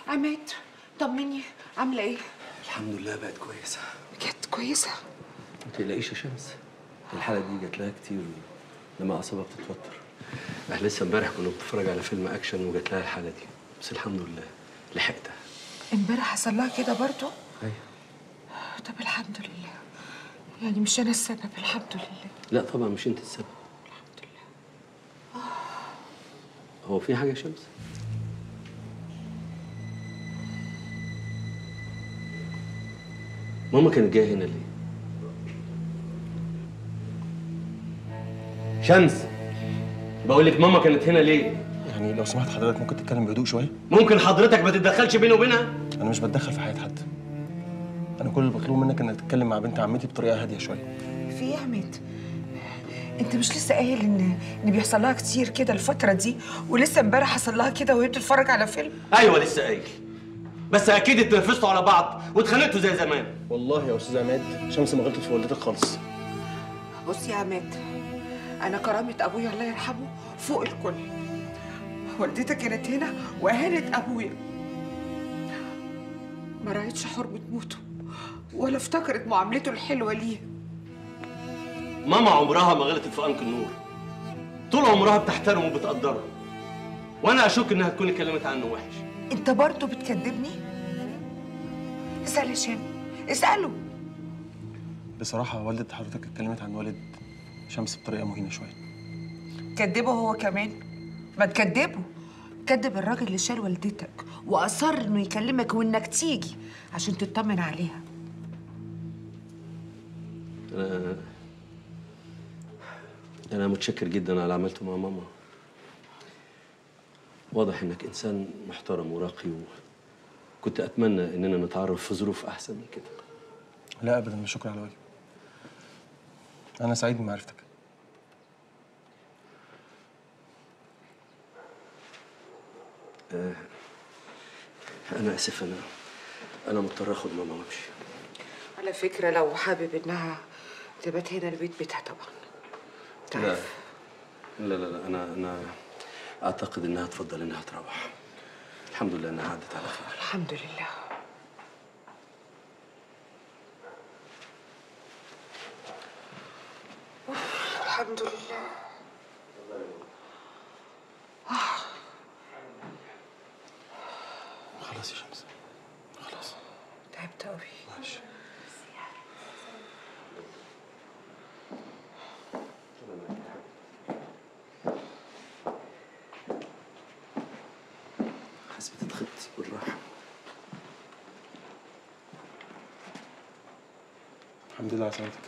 عماد طمني عامله ايه الحمد لله بقت كويسه كانت كويسه ما تقلقيش يا شمس الحاله دي جات لها كتير لما اعصابها بتتوتر احنا لسه امبارح كنا بنتفرج على فيلم اكشن وجات لها الحاله دي بس الحمد لله لحقتها امبارح حصل لها كده برضه ايوه طب الحمد لله يعني مش انا السبب الحمد لله لا طبعا مش انت السبب الحمد لله هو في حاجه يا شمس ماما كانت جايه هنا ليه شمس بقول لك ماما كانت هنا ليه يعني لو سمحت حضرتك ممكن تتكلم بهدوء شويه ممكن حضرتك ما تتدخلش بيني وبينها انا مش بتدخل في حياه حد انا كل اللي بطلبه منك انك تتكلم مع بنت عمتي بطريقه هاديه شويه في ايه يا عماد انت مش لسه قايل ان ان بيحصل لها كتير كده الفتره دي ولسه امبارح حصل لها كده وهي بتتفرج على فيلم ايوه لسه قايل بس اكيد اتنرفزتوا على بعض واتخانقتوا زي زمان والله يا استاذ عماد شمس ما غلطت في والدتك خالص بص يا عماد انا كرامه ابويا الله يرحمه فوق الكل والدتك كانت هنا واهانت ابويا ما راعتش حرمه موته ولا افتكرت معاملته الحلوه ليه ماما عمرها ما غلطت في انكل نور طول عمرها بتحترمه وبتقدره وانا اشك انها تكون اتكلمت عنه وحش انت برضه بتكذبني اسال هشام اساله بصراحه والده حضرتك اتكلمت عن والد شمس بطريقه مهينه شويه كدبه هو كمان ما تكدبه كدب الراجل اللي شال والدتك واصر انه يكلمك وانك تيجي عشان تطمن عليها انا انا متشكر جدا على اللي عملته مع ماما واضح انك انسان محترم وراقي وكنت اتمنى اننا نتعرف في ظروف احسن من كده لا ابدا مش شكرا على واجب انا سعيد بمعرفتك انا اسف انا انا مضطر اخد ماما وامشي على فكره لو حابب انها تبات هنا البيت بيتها طبعا لا تعرف لا لا لا انا انا اعتقد انها تفضل انها تروح الحمد لله انها عدت على خير الحمد لله أوف، الحمد لله خلاص يا شمس خلاص تعبت قوي ماشي حاسس بتتخبطي بالراحه الحمد لله على سلامتك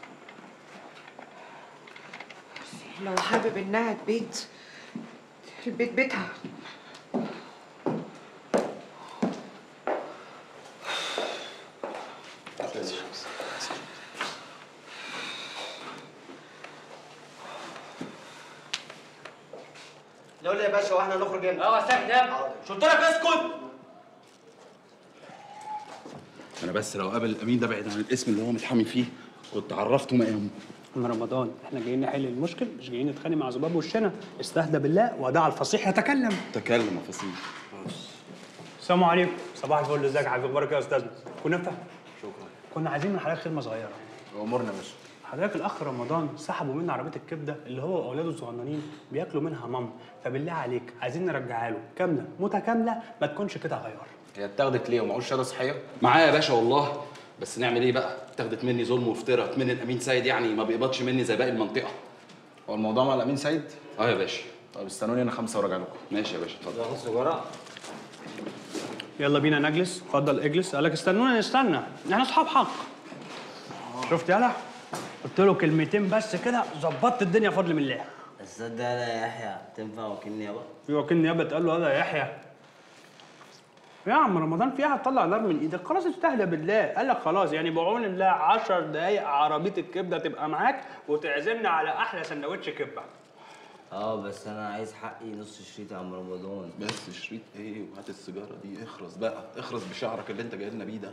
لو حابب انها تبيت البيت بيتها خلاص يا شمس لولا يا باشا واحنا نخرج هنا اه سكت شو قلت لك اسكت انا بس لو قابل الامين ده بعيد عن الاسم اللي هو متحامي فيه كنت عرفته مقامه عم رمضان احنا جايين نحل المشكل مش جايين نتخانق مع ذباب وشنا استهدى بالله ودع الفصيح يتكلم تكلم يا فصيل السلام عليكم صباح الفل ازيك يا حبيبي اخبارك إيه يا استاذنا كنا نفتح شكرا كنا عايزين من حضرتك خدمه صغيره امورنا يا باشا حضرتك الاخ رمضان سحبوا منا عربيه الكبده اللي هو واولاده الصغننين بياكلوا منها مام فبالله عليك عايزين نرجعها له كامله متكامله ما تكونش كده غيار هي اتاخدت ليه ومعهوش شهاده صحيه؟ معايا يا باشا والله بس نعمل ايه بقى؟ اتاخدت مني ظلم وافتراء من الامين سيد يعني ما بيقبضش مني زي باقي المنطقه. هو الموضوع مع الامين سيد اه يا باشا طب استنوني انا خمسه وراجع لكم ماشي يا باشا اتفضل. سجارة يلا بينا نجلس اتفضل اجلس قال لك استنونا نستنى احنا اصحاب حق شفت يالا قلت له كلمتين بس كده ظبطت الدنيا فضل من الله تصدق انا يا يحيى تنفع وكيل نيابه في وكيل نيابه اتقال له هذا يا يحيى يا عم رمضان فيها هتطلع نار من ايدك خلاص استهدى بالله قال لك خلاص يعني بعون الله 10 دقايق عربيه الكبده تبقى معاك وتعزمنا على احلى سندوتش كبه اه بس انا عايز حقي نص شريط يا عم رمضان بس شريط ايه وهات السيجاره دي اخرس بقى اخرس بشعرك اللي انت جاي لنا بيه ده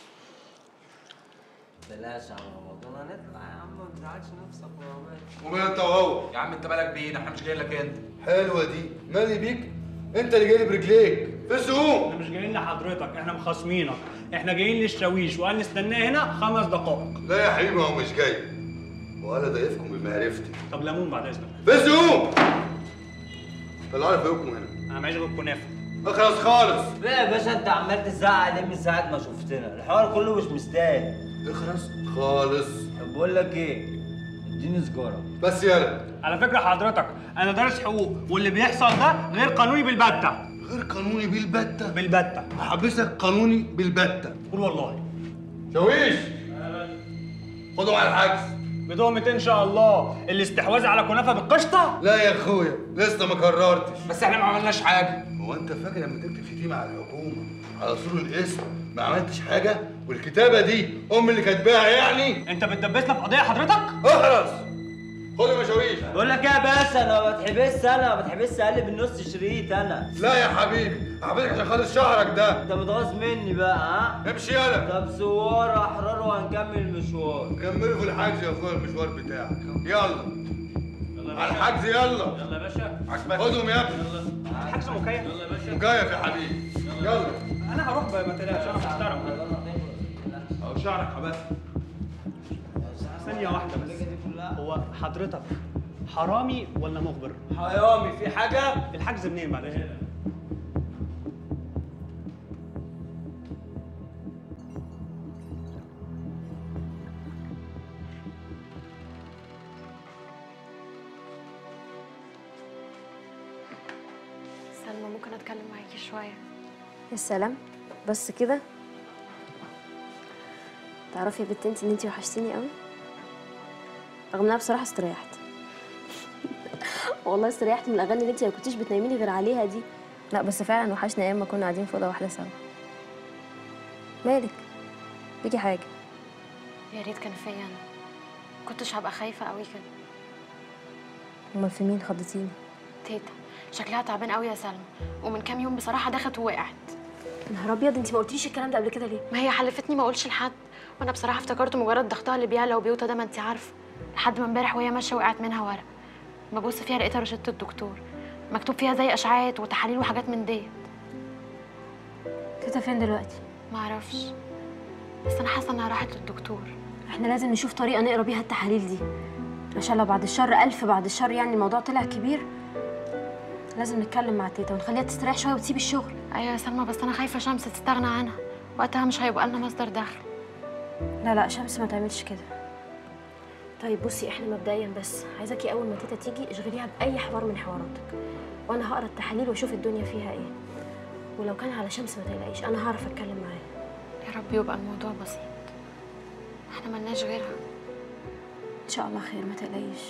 بلاش يا عم رمضان هنطلع يا عم ما تزعلش نفسك وراك ومين انت وهو يا عم انت بالك بينا احنا مش جايين لك انت حلوه دي مالي بيك انت اللي جاي برجليك في السوق احنا مش جايين لحضرتك احنا مخاصمينك احنا جايين للشاويش وقال نستناه هنا خمس دقائق لا يا حبيبي هو مش جاي ولا ضيفكم بمعرفتي طب ليمون بعد اذنك في السوق طلعوا لي فوقكم هنا انا معيش غير كنافه اخلص خالص ليه يا باشا انت عمال تزعق ليه من ساعه ما شفتنا الحوار كله مش مستاهل اخلص خالص طب بقول لك ايه اديني سجاره بس يلا على فكره حضرتك انا دارس حقوق واللي بيحصل ده غير قانوني بالبته غير قانوني بالبتة بالبته محبسك قانوني بالبتة قول والله شاويش خدهم على الحجز بدومة ان شاء الله الاستحواذ على كنافه بالقشطه لا يا اخويا لسه ما قررتش بس احنا ما عملناش حاجه هو انت فاكر لما تكتب شتيمه على الحكومه على سور الاسم ما عملتش حاجه والكتابه دي ام اللي كاتباها يعني انت بتدبسنا في قضيه حضرتك اخرس خدهم يا شاويش بقول لك ايه يا باشا انا ما بتحبسش انا ما بتحبسش اقل من نص شريط انا لا يا حبيبي حبيبي عشان خالص شعرك ده انت متغاظ مني بقى ها امشي يلا طب سوار احرار وهنكمل المشوار كملوا في الحجز يا اخويا المشوار بتاعك يلا على الحجز يلا يلا يا باشا خدهم يا ابني الحجز مكيف يلا يا باشا مكيف يا حبيبي يلا انا هروح بقى ما تقلقش انا محترم اهو شعرك حبس ثانيه واحده بس هو حضرتك حرامي ولا مخبر حيامي في حاجه الحجز منين معلش سلمى ممكن اتكلم معاكي شويه يا سلام بس كده تعرفي يا بنت انت ان انت وحشتيني قوي رغم ان انا بصراحه استريحت والله استريحت من الاغاني اللي انت ما كنتيش بتناميني غير عليها دي لا بس فعلا وحشني ايام ما كنا قاعدين في اوضه واحده سوا مالك بيكي حاجه يا ريت كان فيا انا كنتش هبقى خايفه قوي كده امال في مين خضتيني تيتا شكلها تعبان قوي يا سلمى ومن كام يوم بصراحه دخت ووقعت يا نهار ابيض انت ما قلتيش الكلام ده قبل كده ليه ما هي حلفتني ما اقولش لحد وانا بصراحه افتكرته مجرد ضغطها اللي بيعلى وبيوطى ده ما انت عارفه لحد ما امبارح وهي ماشيه وقعت منها ورق ببص فيها لقيتها روشته الدكتور مكتوب فيها زي اشعاعات وتحاليل وحاجات من ديت تيتا فين دلوقتي معرفش بس انا حاسه انها راحت للدكتور احنا لازم نشوف طريقه نقرا بيها التحاليل دي عشان لو بعد الشر الف بعد الشر يعني الموضوع طلع كبير لازم نتكلم مع تيتا ونخليها تستريح شويه وتسيب الشغل ايوه يا سلمى بس انا خايفه شمس تستغنى عنها وقتها مش هيبقى لنا مصدر دخل لا لا شمس ما تعملش كده طيب بصي احنا مبدئيا بس عايزاكي اول ما تيتا تيجي اشغليها باي حوار من حواراتك وانا هقرا التحاليل واشوف الدنيا فيها ايه ولو كان على شمس ما تقلقيش انا هعرف اتكلم معاها يا رب يبقى الموضوع بسيط احنا ملناش غيرها ان شاء الله خير ما تقلقيش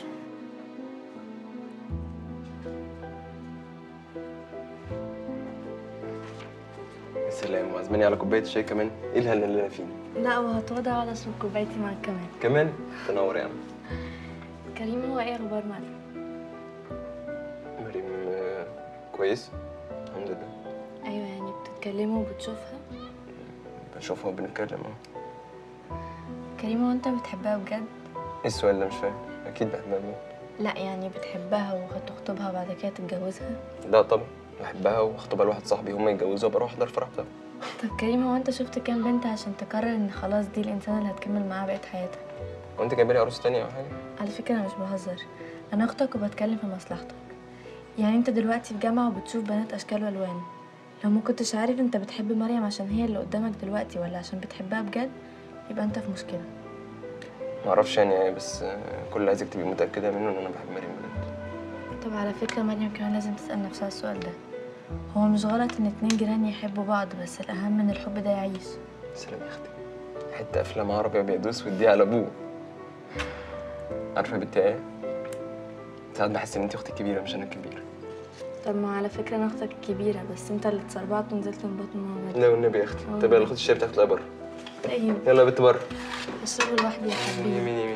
يا سلام وعزماني على كوبايه شاي كمان ايه الهنا اللي انا فيه لا وهتوضع ولا اشرب كوبايتي معاك كمان كمان تنور يا عم كريم هو ايه اخبار مريم مريم آه، كويس الحمد لله ايوه يعني بتتكلموا وبتشوفها بنشوفها وبنتكلم اه كريم هو انت بتحبها بجد ايه السؤال ده مش فاهم اكيد بحبها بجد لا يعني بتحبها وهتخطبها بعد كده تتجوزها لا طبعا بحبها واخطبها لواحد صاحبي هما يتجوزوا وبروح احضر الفرح بتاعهم طب كريم هو انت شفت كام بنت عشان تقرر ان خلاص دي الانسانه اللي هتكمل معاها بقيه حياتك هو انت جايبه لي عروس تانية او حاجه على فكره انا مش بهزر انا اختك وبتكلم في مصلحتك يعني انت دلوقتي في جامعه وبتشوف بنات اشكال والوان لو ما كنتش عارف انت بتحب مريم عشان هي اللي قدامك دلوقتي ولا عشان بتحبها بجد يبقى انت في مشكله ما اعرفش يعني ايه بس آه، كل اللي عايزك تبقي متاكده منه ان انا بحب مريم بجد طب على فكرة مريم كمان لازم تسأل نفسها السؤال ده هو مش غلط ان اتنين جيران يحبوا بعض بس الأهم ان الحب ده يعيش سلام يا اختي حته افلام عربي ابيض اسود دي على ابوه عارفه يا بنتي ايه ساعات بحس ان انت اختي الكبيره مش انا الكبير طب ما على فكرة انا اختك الكبيرة بس انت اللي اتسربعت ونزلت من بطن ماما لا والنبي يا اختي آه. طب يلا خد الشاي بتاعك اطلعي بره طيب يلا يا بنت بره اشربه لوحدي يا حبيبي يمين يمين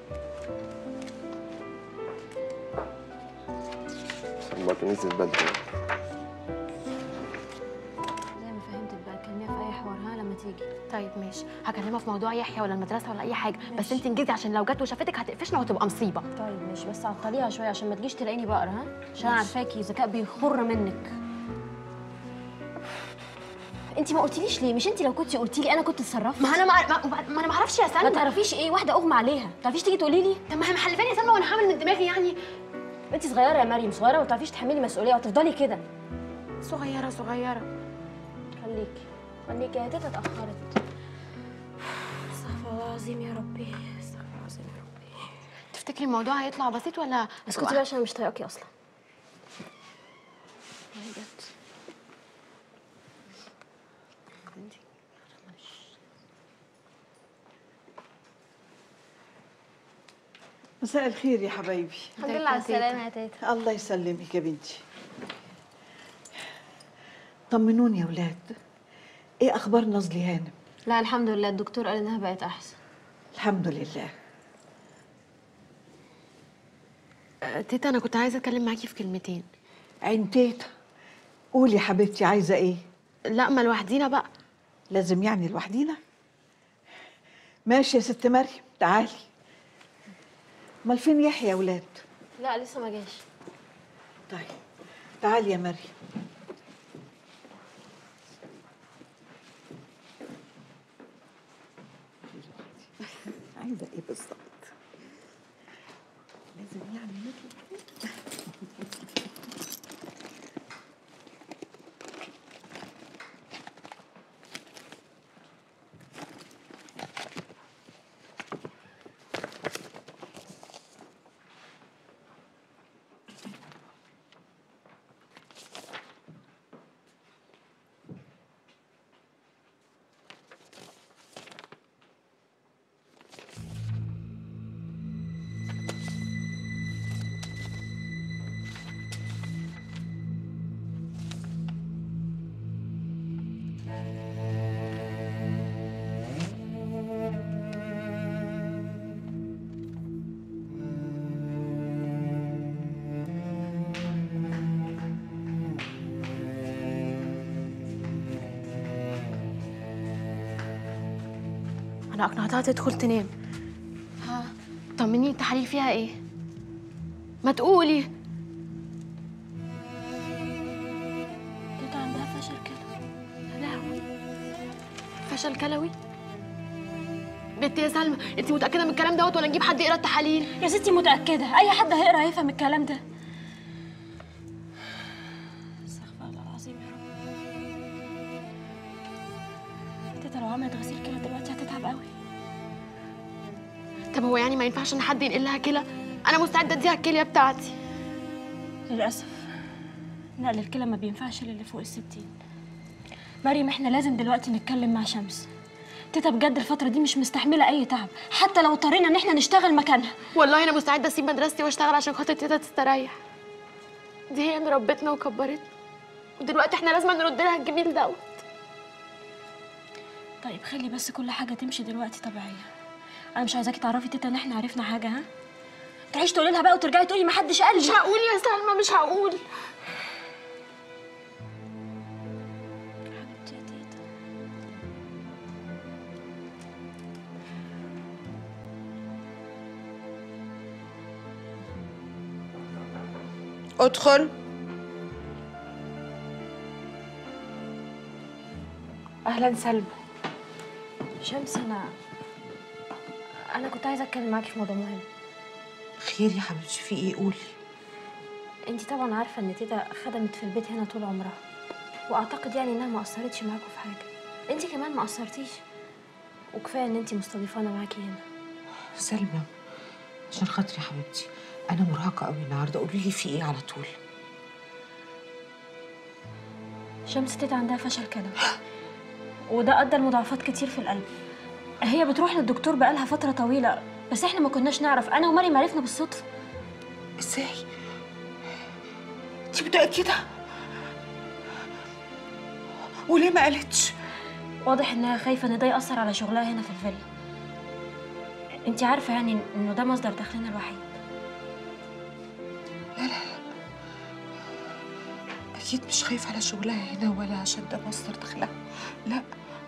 صباك نزل بدري زي ما فهمتك بقى كلميها في اي حوار ها لما تيجي طيب ماشي هكلمها في موضوع يحيى ولا المدرسه ولا اي حاجه بس انت انجزي عشان لو جت وشافتك هتقفشنا وهتبقى مصيبه طيب ماشي بس عطليها شويه عشان ما تجيش تلاقيني بقرا ها عشان أنا عارفاكي ذكاء بيخر منك انت ما قلتليش ليه مش انت لو كنتي قلتي لي انا كنت اتصرفت ما انا ما, ما, ما انا ما اعرفش يا سلمى ما تعرفيش ايه واحده اغمى عليها ما تعرفيش تيجي تقولي لي طب ما هي محلفاني يا سلمى وانا حامل من دماغي يعني انت صغيره يا مريم صغيره وما تعرفيش تحملي مسؤوليه وتفضلي كده صغيره صغيره خليكي خليكي يا تيتا اتاخرت استغفر الله العظيم يا ربي استغفر الله العظيم يا ربي تفتكري الموضوع هيطلع بسيط ولا اسكتي بقى عشان أنا مش طايقاكي اصلا مساء الخير يا حبايبي الحمد لله على السلامه يا تيتا الله يسلمك يا بنتي طمنوني يا ولاد ايه اخبار نازلي هانم لا الحمد لله الدكتور قال انها بقت احسن الحمد لله آه، تيتا انا كنت عايزه اتكلم معاكي في كلمتين عين تيتا قولي يا حبيبتي عايزه ايه لا ما لوحدينا بقى لازم يعني لوحدينا ماشي يا ست مريم تعالي امال فين يحيى يا ولاد لا لسه ما جاش طيب تعالي يا مريم عايزه ايه بالظبط لازم يعني نطلع انا اقنعتها تدخل تنام ها طمني التحاليل فيها ايه ما تقولي تيتا عندها فشل كده يا لهوي فشل كلوي بنت يا سلمى انت متاكده من الكلام دوت ولا نجيب حد يقرا التحاليل يا ستي متاكده اي حد هيقرا هيفهم الكلام ده استغفر الله العظيم يا رب تيتا لو عملت غسيل كلى دلوقتي هتتعب قوي طب هو يعني ما ينفعش ان حد ينقل لها كلى انا مستعده اديها الكليه بتاعتي للاسف نقل الكلى ما بينفعش للي فوق الستين مريم احنا لازم دلوقتي نتكلم مع شمس تيتا بجد الفترة دي مش مستحملة أي تعب حتى لو اضطرينا إن احنا نشتغل مكانها والله انا مستعده اسيب مدرستي واشتغل عشان خاطر تيتا تستريح دي هي اللي ربتنا وكبرتنا ودلوقتي احنا لازم نرد لها الجميل دوت طيب خلي بس كل حاجة تمشي دلوقتي طبيعية أنا مش عايزاكي تعرفي تيتا إن احنا عرفنا حاجة ها تعيش تقولي لها بقى وترجعي تقولي ما حدش قال لي مش هقول يا سلمى مش هقول حبيبتي يا تيتا ادخل اهلا سلمى شمس أنا أنا كنت عايزة أتكلم معاكي في موضوع مهم خير يا حبيبتي في ايه قولي انتي طبعا عارفة إن تيتا خدمت في البيت هنا طول عمرها وأعتقد يعني إنها ما قصرتش معاكوا في حاجة انتي كمان ما قصرتيش وكفاية إن انتي مستضيفانا معاكي هنا سلمى عشان خاطري يا حبيبتي انا مرهقه قوي النهارده قولي لي في ايه على طول شمس تيتا عندها فشل كلوي وده ادى لمضاعفات كتير في القلب هي بتروح للدكتور بقالها فتره طويله بس احنا ما كناش نعرف انا ومريم عرفنا بالصدفه ازاي انت متاكده وليه ما قالتش واضح انها خايفه ان ده ياثر على شغلها هنا في الفيلا انت عارفه يعني انه ده مصدر دخلنا الوحيد اكيد مش خايفه على شغلها هنا ولا عشان ده مصدر دخلها لا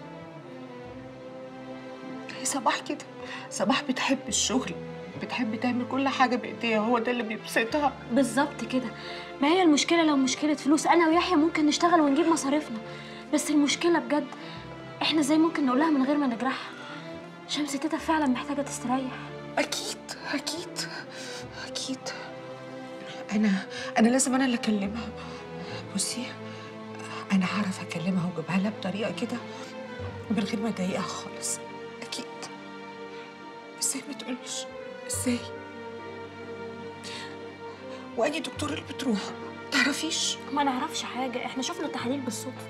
هي صباح كده صباح بتحب الشغل بتحب تعمل كل حاجه بايديها هو ده اللي بيبسطها بالظبط كده ما هي المشكله لو مشكله فلوس انا ويحيى ممكن نشتغل ونجيب مصاريفنا بس المشكله بجد احنا ازاي ممكن نقولها من غير ما نجرحها شمس تيتا فعلا محتاجه تستريح اكيد اكيد اكيد انا انا لازم انا اللي اكلمها بصي انا هعرف اكلمها واجيبها لها بطريقه كده من غير ما اضايقها خالص اكيد ازاي ما تقولش ازاي واني دكتور اللي بتروح تعرفيش ما نعرفش حاجه احنا شفنا التحاليل بالصدفه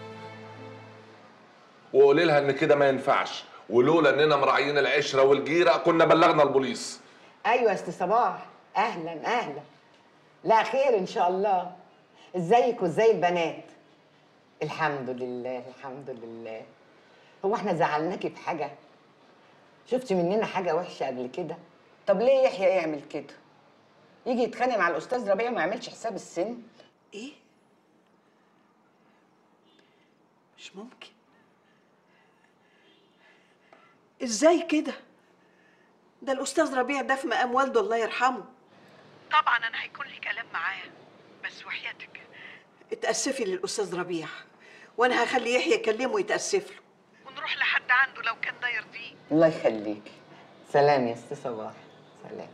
وقولي لها ان كده ما ينفعش ولولا اننا مراعيين العشره والجيره كنا بلغنا البوليس ايوه يا استاذ صباح اهلا اهلا لا خير ان شاء الله ازيك وازاي البنات الحمد لله الحمد لله هو احنا زعلناكي بحاجه شفتي مننا حاجه وحشه قبل كده طب ليه يحيى يعمل كده يجي يتخانق مع الاستاذ ربيع وما يعملش حساب السن ايه مش ممكن ازاي كده ده الاستاذ ربيع ده في مقام والده الله يرحمه طبعا انا هيكون لي كلام معاه بس وحياتك اتاسفي للاستاذ ربيع وانا هخلي يحيى يكلمه ويتاسف له ونروح لحد عنده لو كان ده يرضيه الله يخليكي سلام يا استاذ صباح سلام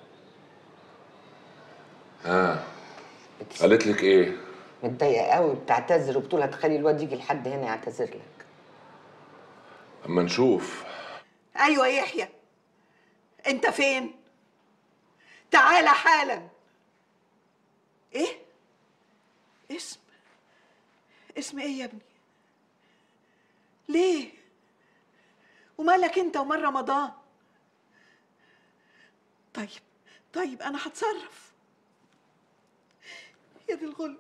ها قالت لك ايه متضايقه قوي بتعتذر وبتقول هتخلي الواد يجي لحد هنا يعتذر لك اما نشوف ايوه يحيى انت فين تعالى حالا ايه اسم اسم ايه يا ابني ليه ومالك انت ومال رمضان طيب طيب انا هتصرف يا دي الغلب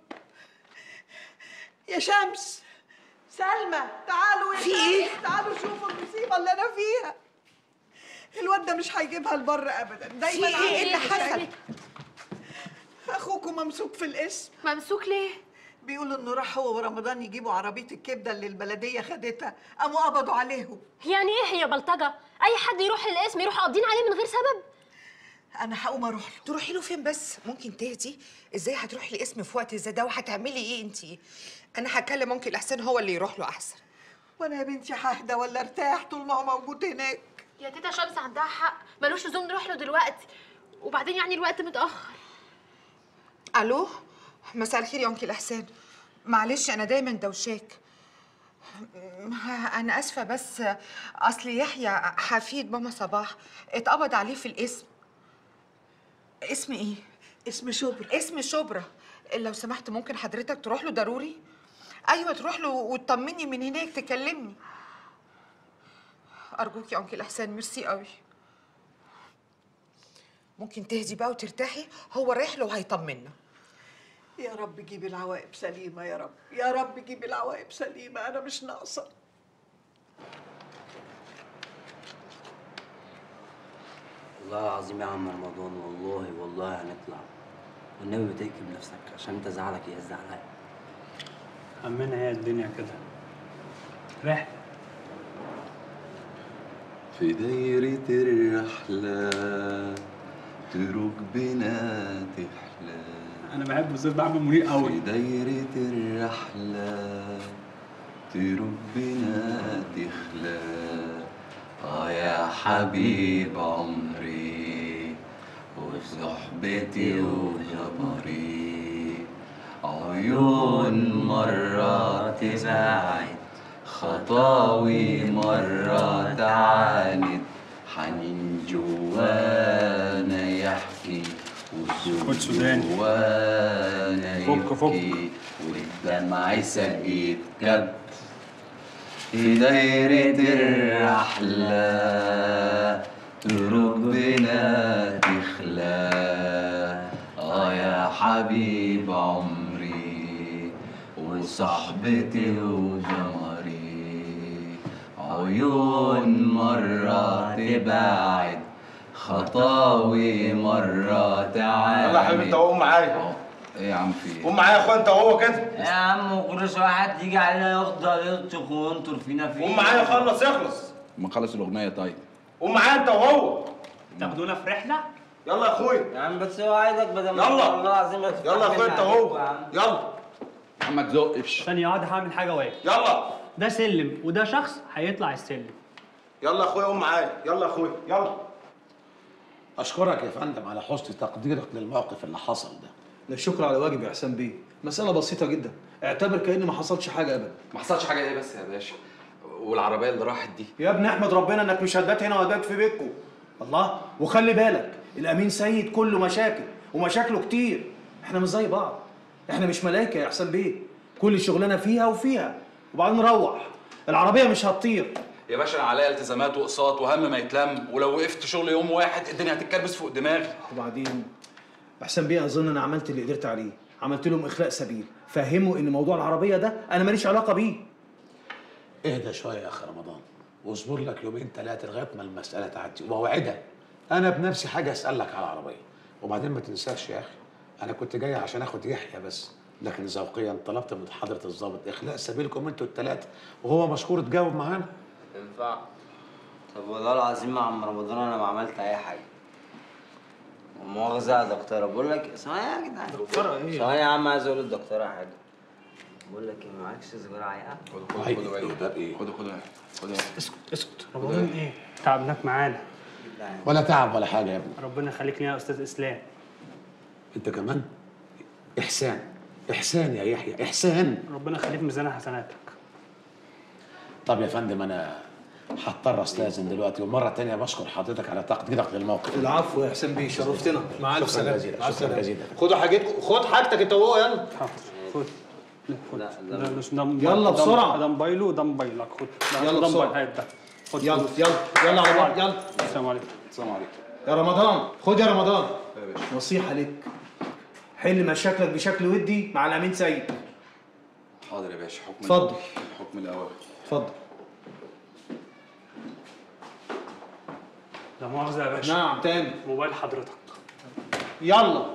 يا شمس سلمى تعالوا يا في شمس، إيه؟ تعالوا شوفوا المصيبه اللي انا فيها الواد ده مش هيجيبها لبر ابدا دايما في إيه؟ إيه اللي عامل حصل؟ مشاكل. اخوكم ممسوك في الاسم ممسوك ليه بيقولوا انه راح هو ورمضان يجيبوا عربيه الكبده اللي البلديه خدتها قاموا قبضوا عليهم يعني ايه هي بلطجه اي حد يروح القسم يروح قابضين عليه من غير سبب انا هقوم اروح له تروحي له فين بس ممكن تهدي ازاي هتروحي الاسم في وقت زي ده وهتعملي ايه انتي انا هكلم ممكن الاحسن هو اللي يروح له احسن وانا يا بنتي ههدى ولا ارتاح طول ما هو موجود هناك يا تيتا شمس عندها حق ملوش لزوم نروح له دلوقتي وبعدين يعني الوقت متاخر الو مساء الخير يا انكل احسان معلش انا دايما دوشاك انا اسفه بس اصل يحيى حفيد ماما صباح اتقبض عليه في الاسم اسم ايه اسم شبرا اسم شبرا لو سمحت ممكن حضرتك تروح له ضروري ايوه تروح له وتطمني من هناك تكلمني ارجوك يا انكل احسان ميرسي قوي ممكن تهدي بقى وترتاحي هو رايح له وهيطمنا يا رب جيب العواقب سليمه يا رب يا رب جيب العواقب سليمه انا مش ناقصه والله العظيم يا عم رمضان والله والله هنطلع والنبي بتكتب نفسك عشان انت زعلك يهز عليا أمنا هي الدنيا كده رحلة في دايرة الرحلة تروج بنا تحلى أنا بحب أستاذ محمد منير قوي في دايرة الرحلة تروج بنا تخلى اه يا حبيب عمري وصحبتي وجبري عيون مرة تبعد خطاوي مرة تعاند حنين جوانا يحكي خد وسود سوداني. جوانا فك- فك. يبكي والدمع سقيت كب في دايرة الرحلة تروج بنا تخلى اه يا حبيب عمري وصحبتي وجمري عيون مرة تبعد خطاوي مرة تعاند يلا يا حبيبي انت قوم معايا ايه يا عم في ايه؟ قوم معايا يا اخويا انت وهو كده يا عم كل شويه حد يجي علينا يفضل يطبخ وينطر فينا فيه قوم معايا خلص يخلص ما نخلص الاغنيه طيب قوم معايا انت وهو تاخدونا في رحلة يلا يا اخويا يا عم بس هو عايزك بدل ما يلا. والله العظيم ما يلا يا اخويا انت تفتح وهو يا عم. يلا محمد زقش ثانية واحدة هعمل حاجة واقف يلا ده سلم وده شخص هيطلع السلم يلا يا اخويا قوم معايا يلا يا اخويا يلا اشكرك يا فندم على حسن تقديرك للموقف اللي حصل ده لا الشكر على واجب يا حسام بيه مسألة بسيطة جدا اعتبر كأن ما حصلش حاجة أبدا ما حصلش حاجه ايه بس يا باشا والعربيه اللي راحت دي يا ابني احمد ربنا انك مش هتبات هنا وهتبات في بيتكم الله وخلي بالك الأمين سيد كله مشاكل ومشاكله كتير احنا مش زي بعض احنا مش ملايكة يا حسام بيه كل شغلنا فيها وفيها وبعدين نروح العربية مش هتطير يا باشا انا عليا التزامات واقساط وهم ما يتلم ولو وقفت شغل يوم واحد الدنيا هتتكربس فوق دماغي وبعدين حسام بيه اظن انا عملت اللي قدرت عليه عملت لهم اخلاء سبيل فهموا ان موضوع العربيه ده انا ماليش علاقه بيه اهدى شويه يا اخي رمضان واصبر لك يومين ثلاثه لغايه ما المساله تعدي وبوعدك انا بنفسي حاجه اسالك على العربيه وبعدين ما تنساش يا اخي انا كنت جاي عشان اخد يحيى بس لكن ذوقيا طلبت من حضره الضابط اخلاء سبيلكم انتوا الثلاثه وهو مشكور تجاوب معانا ينفع طب والله العظيم يا عم رمضان انا ما عملت اي حاجه مؤاخذة يا دكتورة بقول لك ثواني يا جدعان دكتورة إيه؟ ثواني يا عم عايز اقول للدكتورة حاجة بقول لك ايه معكش سيجارة عيقة؟ خد خد خد خد خد خد خد اسكت اسكت رمضان ايه تعبناك معانا ولا تعب ولا حاجه يا ابني ربنا يخليك لينا يا استاذ اسلام انت كمان احسان احسان يا يحيى احسان ربنا يخليك ميزان حسناتك طب يا فندم انا هضطر استاذن دلوقتي ومره تانية بشكر حضرتك على تقديرك للموقف العفو يا حسام بيه شرفتنا مع الف شكرا سلامه جزيلا مع شكرا السلامه جزيلا خدوا حاجتكم خد حاجتك انت وهو يلا خد لا ده مش ده يلا ده- بسرعة. ده موبايله وده موبايلك خد ده- يلا ده بسرعة. موبايل هات ده خد يلا فلوس. يلا يلا على بعض يلا السلام عليكم السلام عليكم يا رمضان خد يا رمضان نصيحه لك حل مشاكلك بشكل ودي مع الامين سيد حاضر يا باشا حكم اتفضل. حكم الاول اتفضل لا مؤاخذة يا باشا نعم تاني موبايل حضرتك يلا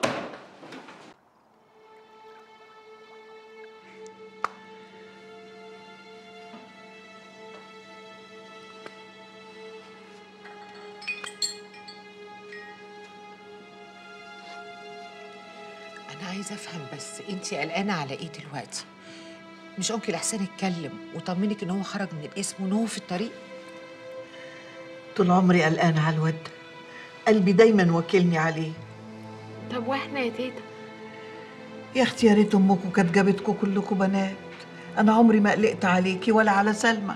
أنا عايزة أفهم بس أنت قلقانة على إيه دلوقتي؟ مش أنكل إحسان اتكلم وطمنك إن هو خرج من القسم وإن هو في الطريق؟ طول عمري قلقانة على الواد ده. قلبي دايما واكلني عليه طب واحنا يا تيتا يا اختي يا ريت امكم كانت جابتكم كلكم بنات انا عمري ما قلقت عليكي ولا على سلمى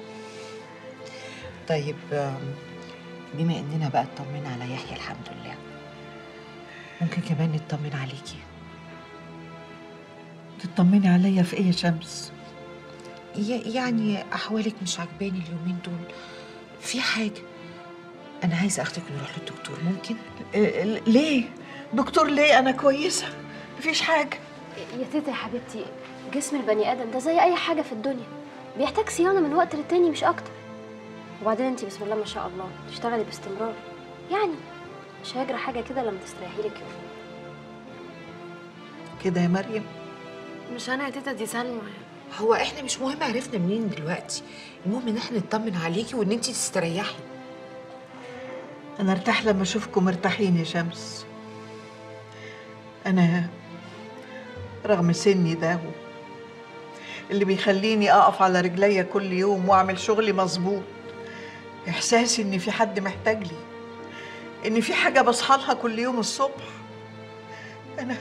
طيب آم، بما إننا بقى اطمنا على يحيى الحمد لله ممكن كمان نطمن عليكي تطمني عليا في ايه يا شمس ي- يعني أحوالك مش عجباني اليومين دول في حاجة أنا عايزة أخدك نروح للدكتور ممكن؟ إيه، ليه دكتور ليه انا كويسه مفيش حاجه يا تيتا يا حبيبتي جسم البني ادم ده زي اي حاجه في الدنيا بيحتاج صيانه من وقت للتاني مش اكتر وبعدين انت بسم الله ما شاء الله تشتغلي باستمرار يعني مش هيجرى حاجه كده لما تستريحي لك يوم كده يا مريم مش انا يا تيتا دي سلمى هو احنا مش مهم عرفنا منين دلوقتي المهم ان احنا نطمن عليكي وان انت تستريحي انا ارتاح لما اشوفكم مرتاحين يا شمس انا رغم سني ده و- اللي بيخليني اقف على رجليا كل يوم واعمل شغلي مظبوط احساسي ان في حد محتاج لي ان في حاجه بصحى لها كل يوم الصبح انا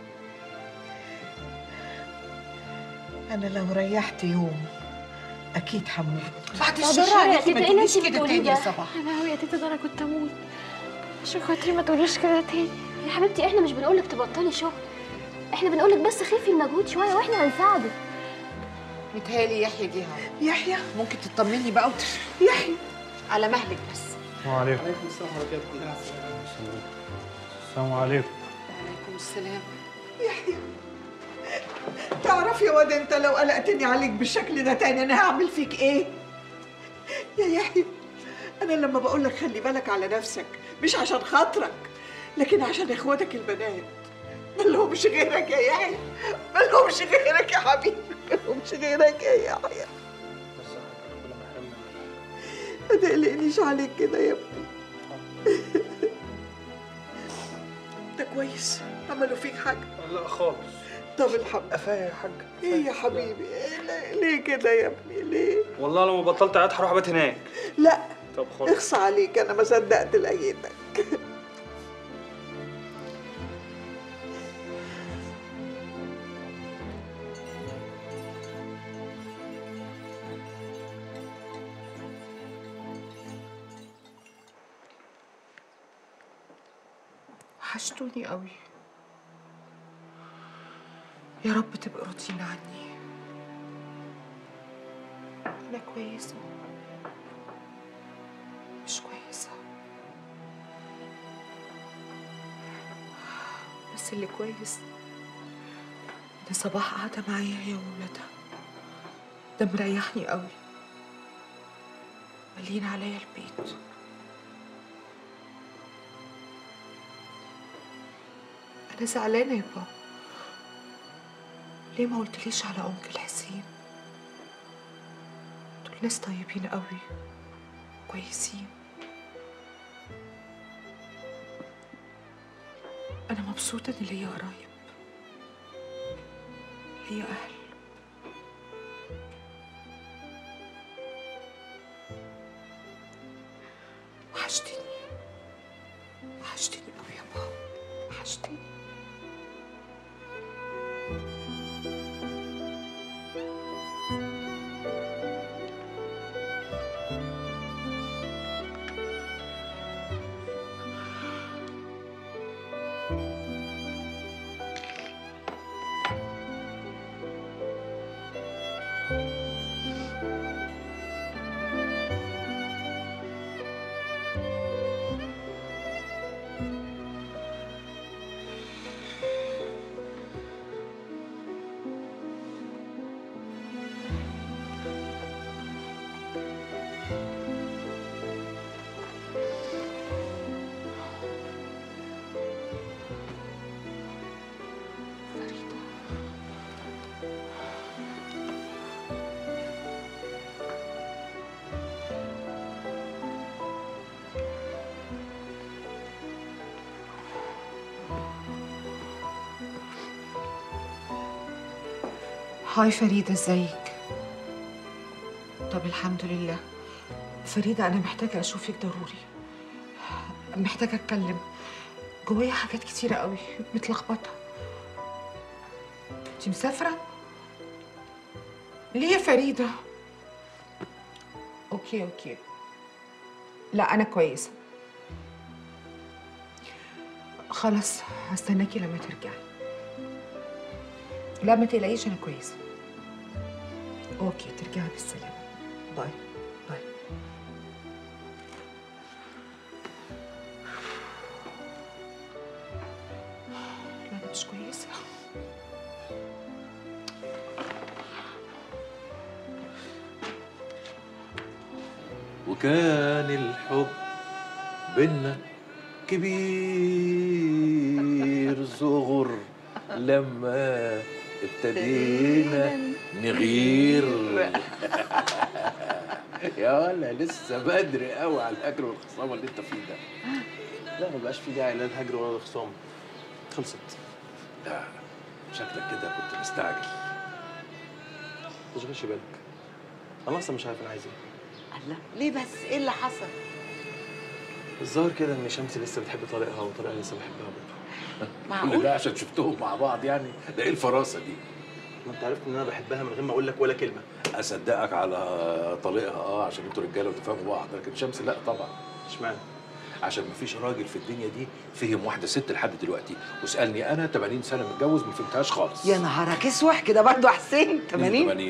انا لو ريحت يوم اكيد هموت بعد بعد الشر الشر يا عليكي ما تيتا ايه اللي تقوليش انت كده بتقوليه تاني يا ده صباح يا لهوي يا تيتا ده انا كنت اموت عشان خاطري ما تقوليش كده تاني يا حبيبتي احنا مش بنقولك تبطلي شغل احنا بنقولك بس خفي المجهود شويه واحنا هنساعدك متهيألي يحيى جه اهو يحيى ممكن تطمني بقى وتش... يحيى على مهلك بس السلام عليكم عليكم السلام ورحمه الله السلام عليكم وعليكم السلام يحيى تعرف يا واد انت لو قلقتني عليك بالشكل ده تاني انا هعمل فيك ايه يا يحيى انا لما بقول لك خلي بالك على نفسك مش عشان خاطرك لكن عشان اخواتك البنات ما لهمش غيرك يا يحيى ما لهمش غيرك يا حبيبي ما لهمش غيرك يا يحيى ما تقلقنيش عليك كده يا ابني انت كويس عملوا فيك حاجه لا خالص طب الحمد قفايا يا حاج ايه يا حبيبي إيه ليه- ليه كده يا ابني ليه والله لو ما بطلت عياط هروح ابات هناك لا طب خلاص اخصى عليك انا ما صدقت لقيتك وحشتوني قوي يا رب تبقى راضيين عني انا كويسه مش كويسه بس اللي كويس ان صباح قاعده معايا هي وولادها ده مريحني قوي مالين عليا البيت انا زعلانه يا بابا ليه ما قلتليش على انكل حسين دول ناس طيبين قوي كويسين انا مبسوطه ان ليا قرايب ليا اهل وحشتني وحشتني قوي يا بابا وحشتني هاي فريدة ازيك؟ طب الحمد لله فريدة أنا محتاجة أشوفك ضروري محتاجة أتكلم جوايا حاجات كتيرة قوي متلخبطة انتي مسافرة؟ ليه يا فريدة؟ أوكي أوكي لا أنا كويسة خلاص هستناكي لما ترجعي لا ما تقلقيش أنا كويسة أوكي ترجعي بالسلامة باي باي لا أنا مش كويسة وكان الحب بينا كبير صغر لما ابتدينا نغير يا ولا لسه بدري قوي على الهجر والخصامه اللي انت فيه ده لا ما بقاش في داعي لا الهجر ولا الخصام خلصت لا شكلك كده كنت مستعجل ما تشغلش بالك انا اصلا مش عارف انا عايز ايه الله ليه بس ايه اللي حصل الظاهر كده ان شمس لسه بتحب طريقها وطريقها لسه بحبها برضه كل ده عشان شفتهم مع بعض يعني ده ايه الفراسه دي ما انت عرفت ان انا بحبها من غير ما اقول لك ولا كلمه اصدقك على طليقها اه عشان انتوا رجاله وتفهموا بعض لكن شمس لا طبعا اشمعنى عشان مفيش راجل في الدنيا دي فهم واحده ست لحد دلوقتي واسالني انا 80 سنه متجوز ما فهمتهاش خالص يا نهارك اسوح كده برضه حسين 80 80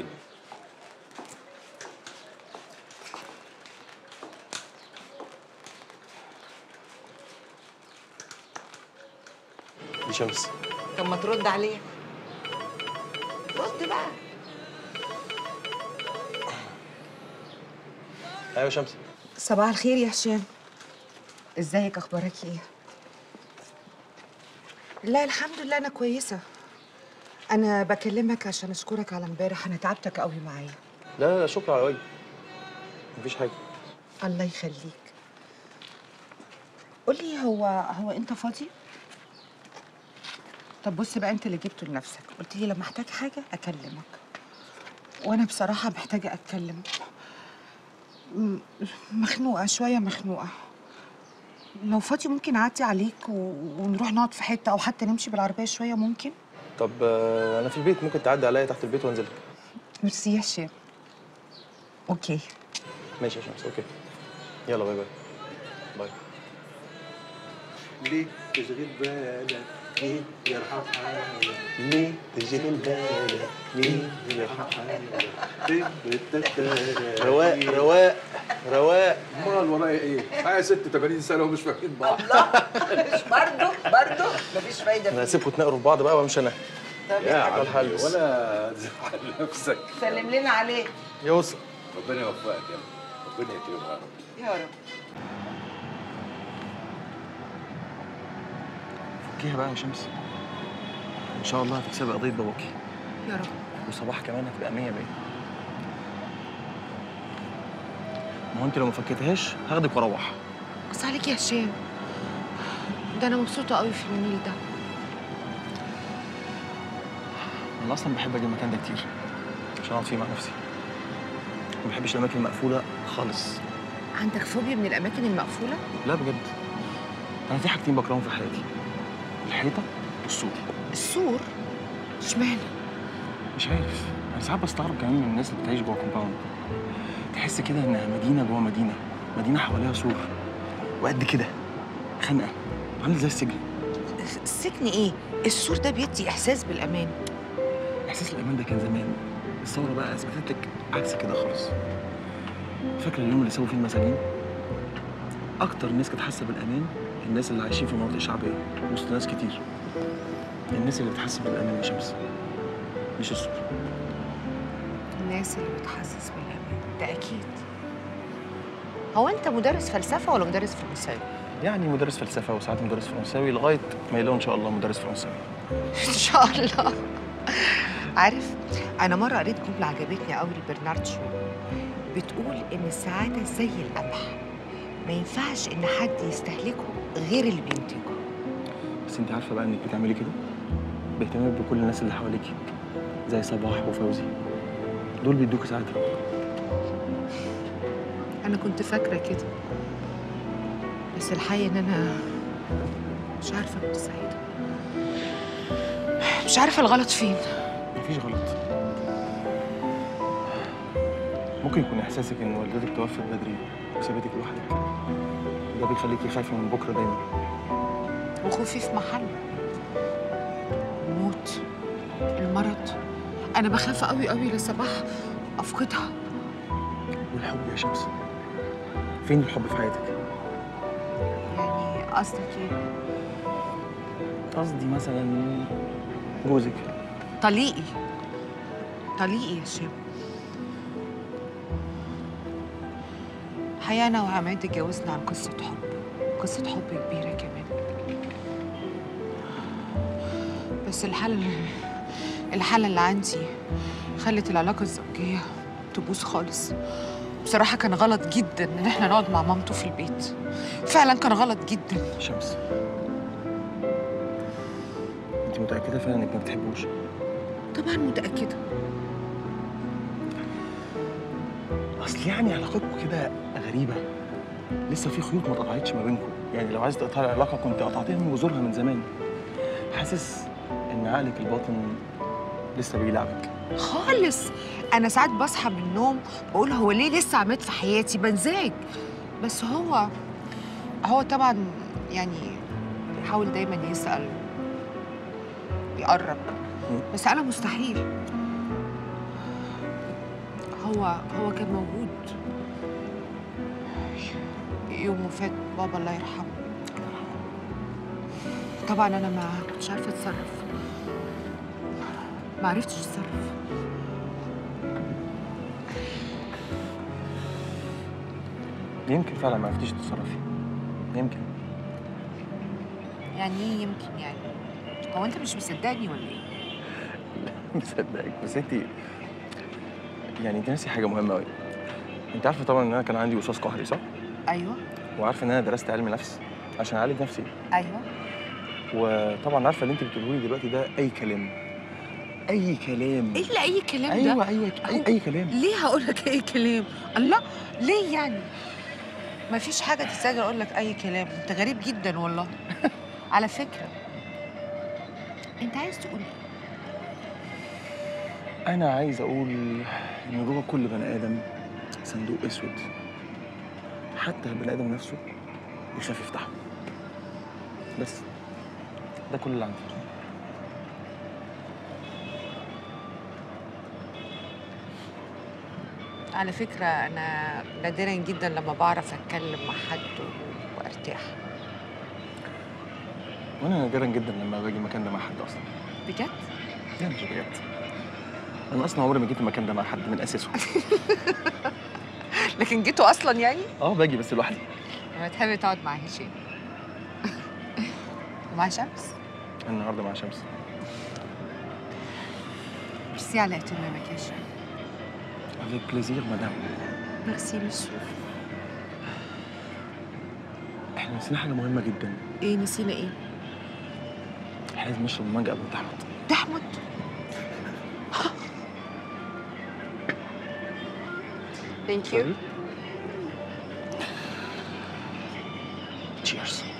دي شمس طب ما ترد عليه رد بقى ايوه شمس صباح الخير يا هشام ازيك اخبارك ايه لا الحمد لله انا كويسه انا بكلمك عشان اشكرك على امبارح انا تعبتك قوي معايا لا لا لا شكرا على واجب مفيش حاجه الله يخليك قولي هو هو انت فاضي طب بص بقى انت اللي جبته لنفسك قلت لي لما احتاج حاجه اكلمك وانا بصراحه محتاجه اتكلم م- مخنوقه شويه مخنوقه لو فاضي ممكن اعدي عليك و... ونروح نقعد في حته او حتى نمشي بالعربيه شويه ممكن طب آه، انا في البيت ممكن تعدي عليا تحت البيت وانزل ميرسي يا هشام اوكي ماشي يا شمس اوكي يلا باي باي باي ليه تشغل بالك مين يرحم حالك ليه تشغل بالك مين يرحم حالك رواق رواق رواق امال ورايا ايه؟ معايا ست 80 سنه ومش فاهمين بعض مش برضه برضه مفيش فايده انا هسيبكم تناقروا في بعض بقى وامشي انا طب يا حاج. عم هلبس. ولا تزعل نفسك سلم لنا عليه يوصل ربنا يوفقك يا رب ربنا يكرمك يا رب يا رب فكيها بقى يا شمس ان شاء الله هتكسبي قضيه باباكي يا رب وصباح كمان هتبقى 100 100 ما هو انت لو ما فكيتهاش هاخدك واروح بس عليك يا هشام ده انا مبسوطه قوي في النيل ده انا اصلا بحب اجي المكان ده كتير عشان اقعد فيه مع نفسي ما بحبش الاماكن المقفوله خالص عندك فوبيا من الاماكن المقفوله لا بجد انا في حاجتين بكرههم في حياتي الحيطه والسور السور اشمعنى مش عارف انا ساعات بستغرب كمان من الناس اللي بتعيش جوه كومباوند تحس كده انها مدينه جوه مدينه مدينه حواليها سور وقد كده خانقه عامل زي السجن السجن ايه السور ده بيدي احساس بالامان احساس الامان ده كان زمان الثوره بقى اثبتت لك عكس كده خالص فاكره اليوم اللي سووا فيه المساجين اكتر ناس كانت حاسه بالامان الناس اللي عايشين في مناطق شعبيه وسط ناس كتير الناس اللي بتحس بالامان يا شمس مش السور الناس اللي بتحسس بالامان ده اكيد هو انت مدرس فلسفه ولا مدرس فرنساوي يعني مدرس فلسفه وساعات مدرس فرنساوي لغايه ما يلاقوا ان شاء الله مدرس فرنساوي ان شاء الله عارف انا مره قريت جمله عجبتني قوي لبرنارد شو بتقول ان السعاده زي القمح ما ينفعش ان حد يستهلكه غير اللي بينتجه بس انت عارفه بقى انك بتعملي كده باهتمامك بكل الناس اللي حواليكي زي صباح وفوزي دول بيدوكي سعاده انا كنت فاكره كده بس الحقيقه ان انا مش عارفه كنت سعيده مش عارفه الغلط فين مفيش غلط ممكن يكون احساسك ان والدتك توفت بدري وسابتك لوحدك ده بيخليكي خايفه من بكره دايما وخوفي في محله الموت المرض انا بخاف قوي قوي لصباح افقدها والحب يا شمس فين الحب في حياتك يعني قصدك ايه قصدي مثلا جوزك طليقي طليقي يا هشام الحقيقة أنا وعماد اتجوزنا عن قصة حب قصة حب كبيرة كمان بس الحالة الحالة اللي عندي خلت العلاقة الزوجية تبوظ خالص بصراحة كان غلط جدا إن احنا نقعد مع مامته في البيت فعلا كان غلط جدا شمس انت متاكده فعلا انك ما بتحبوش طبعا متأكدة اصل يعني علاقتكم كده غريبه لسه في خيوط ما اتقطعتش ما بينكم يعني لو عايز تقطعي العلاقه كنت قطعتيها من جذورها من زمان حاسس ان عقلك الباطن لسه بيلعبك خالص انا ساعات بصحى من النوم بقول هو ليه لسه عماد في حياتي بنزعج بس هو هو طبعا يعني بيحاول دايما يسال يقرب بس انا مستحيل هو هو كان موجود يوم وفاة بابا الله يرحمه طبعا انا ما كنتش عارفه اتصرف ما عرفتش اتصرف يمكن فعلا ما عرفتيش تتصرفي يمكن يعني ايه يمكن يعني هو انت مش مصدقني ولا ايه مصدقك بس انت يعني انت ناسي حاجه مهمه قوي انت عارفه طبعا ان انا كان عندي وسواس قهري صح ايوه وعارفه ان انا درست علم نفس عشان اعالج نفسي ايوه وطبعا عارفه اللي انت بتقوله لي دلوقتي ده اي كلام اي كلام ايه اللي اي كلام ده ايوه ايوه اي, أي كلام ليه هقول لك اي كلام الله ليه يعني ما فيش حاجه تستاهل اقول لك اي كلام انت غريب جدا والله على فكره انت عايز تقول ايه انا عايز اقول ان جوه كل بني ادم صندوق اسود حتى البني ادم نفسه يخاف يفتحه بس ده كل اللي عندي على فكره انا نادرا جدا لما بعرف اتكلم مع حد و- وارتاح وانا نادرا جدا لما باجي المكان ده مع حد اصلا بجد لا مش بجد انا اصلا عمري ما جيت المكان ده مع حد من اساسه لكن جيتوا اصلا يعني اه باجي بس لوحدي لما تحب تقعد مع هشام ومع شمس النهارده مع شمس ميرسي على اهتمامك يا هشام افيك بليزير مدام ميرسي مسيو احنا نسينا حاجه مهمه جدا ايه نسينا ايه احنا لازم نشرب المانجا قبل ما تحمض تحمد ثانك يو تشيرز